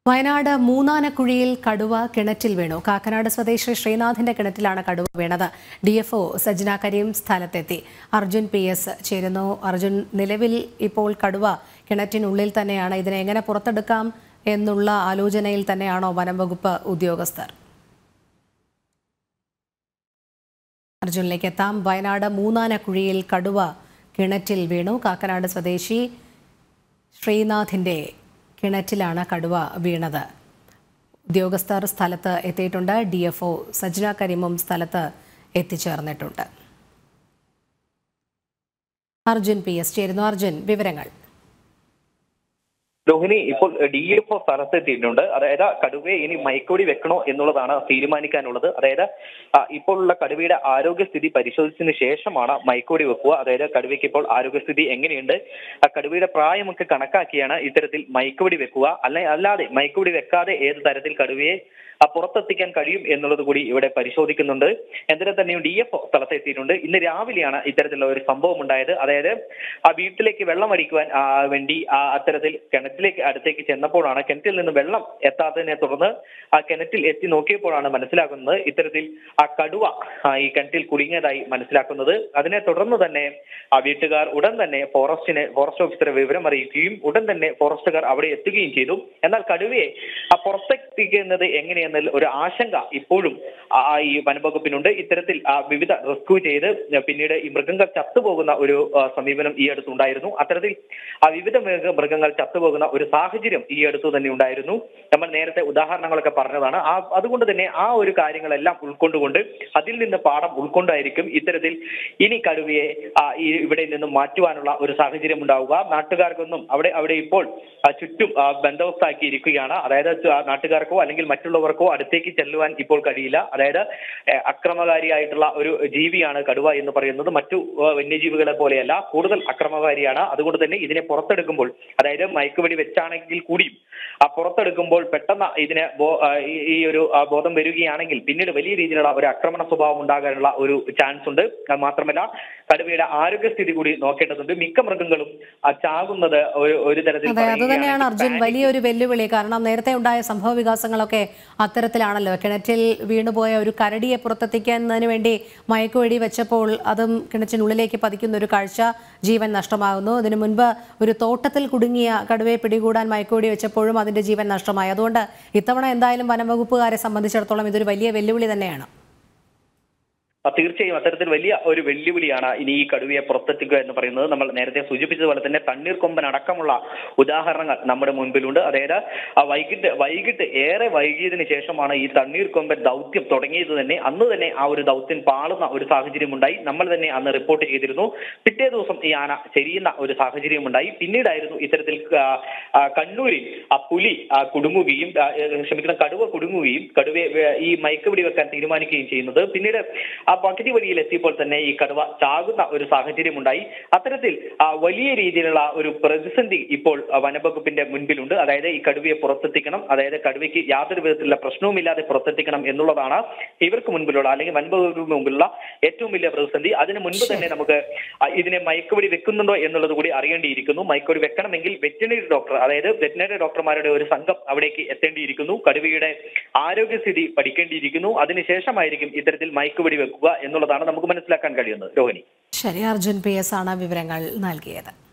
വയനാട് മൂന്നാനക്കുഴിയിൽ കടുവ കിണറ്റിൽ വീണു കാക്കനാട് സ്വദേശി ശ്രീനാഥിന്റെ കിണറ്റിലാണ് കടുവ വീണത് D F O Sajna Kareem സ്ഥലത്തെത്തി അർജുൻ പി എസ് ചേരുന്നു അർജുൻ നിലവിൽ ഇപ്പോൾ കടുവ കിണറ്റിനുള്ളിൽ തന്നെയാണ് ഇതിനെ എങ്ങനെ പുറത്തെടുക്കാം എന്നുള്ള ആലോചനയിൽ തന്നെയാണോ വനം വകുപ്പ് ഉദ്യോഗസ്ഥർ അർജുനിലേക്ക് എത്താം വയനാട് മൂന്നാനക്കുഴിയിൽ കടുവ കിണറ്റിൽ വീണു കാക്കനാട് സ്വദേശി ശ്രീനാഥിന്റെ കിണറ്റിലാണ് കടുവ വീണത് ഉദ്യോഗസ്ഥർ സ്ഥലത്ത് എത്തിയിട്ടുണ്ട് ഡി എഫ് ഒ സജ്ന കരീമും സ്ഥലത്ത് എത്തിച്ചേർന്നിട്ടുണ്ട് അർജുൻ പി എസ് ചേരുന്നു അർജുൻ വിവരങ്ങൾ രോഹിണി ഇപ്പോൾ ഡി എഫ് ഒ സ്ഥലത്തെത്തിയിട്ടുണ്ട് അതായത് കടുവയെ ഇനി മയക്കുവെടി വെക്കണോ എന്നുള്ളതാണ് തീരുമാനിക്കാനുള്ളത് അതായത് ആ, ഇപ്പോഴുള്ള കടുവയുടെ ആരോഗ്യസ്ഥിതി പരിശോധിച്ചതിന് ശേഷമാണ് മയക്കുവെടി വെക്കുക അതായത് കടുവയ്ക്ക് ഇപ്പോൾ ആരോഗ്യസ്ഥിതി എങ്ങനെയുണ്ട് ആ കടുവയുടെ പ്രായമൊക്കെ കണക്കാക്കിയാണ് ഇത്തരത്തിൽ മയക്കുവെടി വെക്കുക അല്ലെ അല്ലാതെ മയക്കുവെടി വെക്കാതെ ഏത് തരത്തിൽ കടുവയെ ആ, പുറത്തെത്തിക്കാൻ കഴിയും എന്നുള്ളത് കൂടി ഇവിടെ പരിശോധിക്കുന്നുണ്ട് എന്തിനു തന്നെയും ഡി എഫ് ഒ സ്ഥലത്തെത്തിയിട്ടുണ്ട് ഇന്ന് രാവിലെയാണ് ഇത്തരത്തിലുള്ള ഒരു സംഭവം ഉണ്ടായത് അതായത് ആ വീട്ടിലേക്ക് വെള്ളം അടിക്കുവാൻ ആ, വേണ്ടി ആ അത്തരത്തിൽ കിണറ്റിലേക്ക് അടുത്തേക്ക് ചെന്നപ്പോഴാണ് കിണറ്റിൽ നിന്ന് വെള്ളം എത്താത്തതിനെ തുടർന്ന് ആ കിണറ്റിൽ എത്തി നോക്കിയപ്പോഴാണ് മനസ്സിലാക്കുന്നത് ഇത്തരത്തിൽ ആ കടുവ ആ, ഈ കിണറ്റിൽ കുടുങ്ങിയതായി മനസ്സിലാക്കുന്നത് അതിനെ തുടർന്ന് തന്നെ ആ വീട്ടുകാർ ഉടൻ തന്നെ ഫോറസ്റ്റിനെ ഫോറസ്റ്റ് ഓഫീസറെ വിവരം അറിയിക്കുകയും ഉടൻ തന്നെ ഫോറസ്റ്റുകാർ അവിടെ എത്തുകയും ചെയ്തു എന്നാൽ കടുവയെ ആ പുറത്തെത്തിക്കുന്നത് എങ്ങനെയെന്ന ഒരു ആശങ്ക ഇപ്പോഴും ആ ഈ വനംവകുപ്പിനുണ്ട് ഇത്തരത്തിൽ ആ വിവിധ റെസ്ക്യൂ ചെയ്ത് പിന്നീട് ഈ മൃഗങ്ങൾ ചത്തുപോകുന്ന ഒരു ആ, സമീപനം ഈ അടുത്തുണ്ടായിരുന്നു അത്തരത്തിൽ ആ വിവിധ മൃഗ മൃഗങ്ങൾ ചത്തുപോകുന്ന ഒരു സാഹചര്യം ഈ അടുത്തു തന്നെ ഉണ്ടായിരുന്നു നമ്മൾ നേരത്തെ ഉദാഹരണങ്ങളൊക്കെ പറഞ്ഞതാണ് ആ അതുകൊണ്ട് തന്നെ ആ ഒരു കാര്യങ്ങളെല്ലാം ഉൾക്കൊണ്ടുകൊണ്ട് അതിൽ നിന്ന് പാഠം ഉൾക്കൊണ്ടായിരിക്കും ഇത്തരത്തിൽ ഇനി കടുവയെ ആ, ഈ ഇവിടെ നിന്നും മാറ്റുവാനുള്ള ഒരു സാഹചര്യം ഉണ്ടാവുക നാട്ടുകാർക്കൊന്നും അവിടെ അവിടെ ഇപ്പോൾ ആ, ചുറ്റും ആ, ബന്ദോബസ്താക്കിയിരിക്കുകയാണ് അതായത് ചു- ആ, നാട്ടുകാർക്കോ അല്ലെങ്കിൽ മറ്റുള്ളവർക്കോ അടുത്തേക്ക് ചെല്ലുവാൻ ഇപ്പോൾ കഴിയില്ല അതായത് ഏഹ്, അക്രമകാരിയായിട്ടുള്ള ഒരു ജീവിയാണ് കടുവ എന്ന് പറയുന്നത് മറ്റു ഏഹ്, വന്യജീവികളെ പോലെയല്ല കൂടുതൽ അക്രമകാരിയാണ് അതുകൊണ്ട് തന്നെ ഇതിനെ പുറത്തെടുക്കുമ്പോൾ അതായത് മയക്കുവെടി വെച്ചാണെങ്കിൽ കൂടിയും ആ പുറത്തെടുക്കുമ്പോൾ പെട്ടെന്ന് ഇതിന് ബോ- ആ, ഈ- ഈ ഒരു ആ, ബോധം വരികയാണെങ്കിൽ പിന്നീട് വലിയ രീതിയിലുള്ള ഒരു ആക്രമണ സ്വഭാവം ഉണ്ടാകാനുള്ള ഒരു ചാൻസ് ഉണ്ട് അത് മാത്രമല്ല കടുവയുടെ ആരോഗ്യസ്ഥിതി കൂടി നോക്കേണ്ടതുണ്ട് മിക്ക മൃഗങ്ങളും ആ, ചാകുന്നത് ഒരു- ഒരു തരത്തിൽ അതെ അത് തന്നെയാണ് പറയുകയാണെങ്കിൽ അർജുൻ panic വലിയൊരു വെല്ലുവിളി കാരണം നേരത്തെ ഉണ്ടായ സംഭവ വികാസങ്ങളൊക്കെ അത്തരത്തിലാണല്ലോ കിണറ്റിൽ വീണുപോയ ഒരു കരടിയെ പുറത്തെത്തിക്കുന്നതിന് വേണ്ടി മയക്കുവെടി വെച്ചപ്പോൾ അതും കിണറ്റിനുള്ളിലേക്ക് പതിക്കുന്ന ഒരു കാഴ്ച ജീവൻ നഷ്ടമാകുന്നു അതിനു മുൻപ് ഒരു തോട്ടത്തിൽ കുടുങ്ങിയ കടുവയെ പിടികൂടാൻ മയക്കുവെടി വെച്ചപ്പോഴും അതിന്റെ ജീവൻ നഷ്ടമായി അതുകൊണ്ട് ഇത്തവണ എന്തായാലും വനംവകുപ്പുകാരെ സംബന്ധിച്ചിടത്തോളം ഇതൊരു വലിയ വെല്ലുവിളി തന്നെയാണ് ആ, തീർച്ചയായും അത്തരത്തിൽ വലിയ ഒരു വെല്ലുവിളിയാണ് ഇനി ഈ കടുവയെ പുറത്തെത്തിക്കുക എന്ന് പറയുന്നത് നമ്മൾ നേരത്തെ സൂചിപ്പിച്ചതുപോലെ തന്നെ തണ്ണീർക്കൊമ്പൻ അടക്കമുള്ള ഉദാഹരണങ്ങൾ നമ്മുടെ മുൻപിലുണ്ട് അതായത് ആ വൈകിട്ട് വൈകിട്ട് ഏറെ വൈകിയതിനു ശേഷമാണ് ഈ തണ്ണീർക്കൊമ്പൻ ദൗത്യം തുടങ്ങിയത് തന്നെ അന്ന് തന്നെ ആ ഒരു ദൗത്യം പാളുന്ന ഒരു സാഹചര്യം ഉണ്ടായി നമ്മൾ തന്നെ അന്ന് റിപ്പോർട്ട് ചെയ്തിരുന്നു പിറ്റേ ദിവസം ഈ ആന ചെരിയുന്ന ഒരു സാഹചര്യം ഉണ്ടായി പിന്നീടായിരുന്നു ഇത്തരത്തിൽ ആ, ആ, കണ്ണൂരിൽ ആ പുലി ആ, കുടുങ്ങുകയും ആ, ഏ, ക്ഷമിക്കണം കടുവ കുടുങ്ങുകയും കടുവയെ വേ- ഈ മയക്കുപിടി വെക്കാൻ തീരുമാനിക്കുകയും ചെയ്യുന്നത് പിന്നീട് ആ പകുതി വഴിയിൽ എത്തിയപ്പോൾ തന്നെ ഈ കടുവ ചാകുന്ന ഒരു സാഹചര്യം ഉണ്ടായി അത്തരത്തിൽ ആ, വലിയ രീതിയിലുള്ള ഒരു പ്രതിസന്ധി ഇപ്പോൾ ആ, വനംവകുപ്പിന്റെ മുൻപിലുണ്ട് അതായത് ഈ കടുവയെ പുറത്തെത്തിക്കണം അതായത് കടുവയ്ക്ക് യാതൊരു വിധത്തിലുള്ള പ്രശ്നവുമില്ലാതെ പുറത്തെത്തിക്കണം എന്നുള്ളതാണ് ഇവർക്ക് മുൻപിലുള്ള അല്ലെങ്കിൽ വനംവകുപ്പിന് മുമ്പിലുള്ള ഏറ്റവും വലിയ പ്രതിസന്ധി അതിന് മുൻപ് തന്നെ നമുക്ക് ആ, ഇതിനെ മയക്കുവെടി വെക്കുന്നുണ്ടോ എന്നുള്ളത് കൂടി അറിയേണ്ടിയിരിക്കുന്നു മയക്കുവെടി വെക്കണമെങ്കിൽ വെറ്റിനറി ഡോക്ടർ അതായത് വെറ്റിനറി ഡോക്ടർമാരുടെ ഒരു സംഘം അവിടേക്ക് എത്തേണ്ടിയിരിക്കുന്നു കടുവയുടെ ആരോഗ്യസ്ഥിതി പഠിക്കേണ്ടിയിരിക്കുന്നു അതിനുശേഷമായിരിക്കും ഇത്തരത്തിൽ മയക്കുവെടി വെക്കുക എന്നുള്ളതാണ് നമുക്ക് മനസ്സിലാക്കാൻ കഴിയുന്നത് രോഹിണി ശരി അർജുൻ പി എസ് ആണ് വിവരങ്ങൾ നൽകിയത്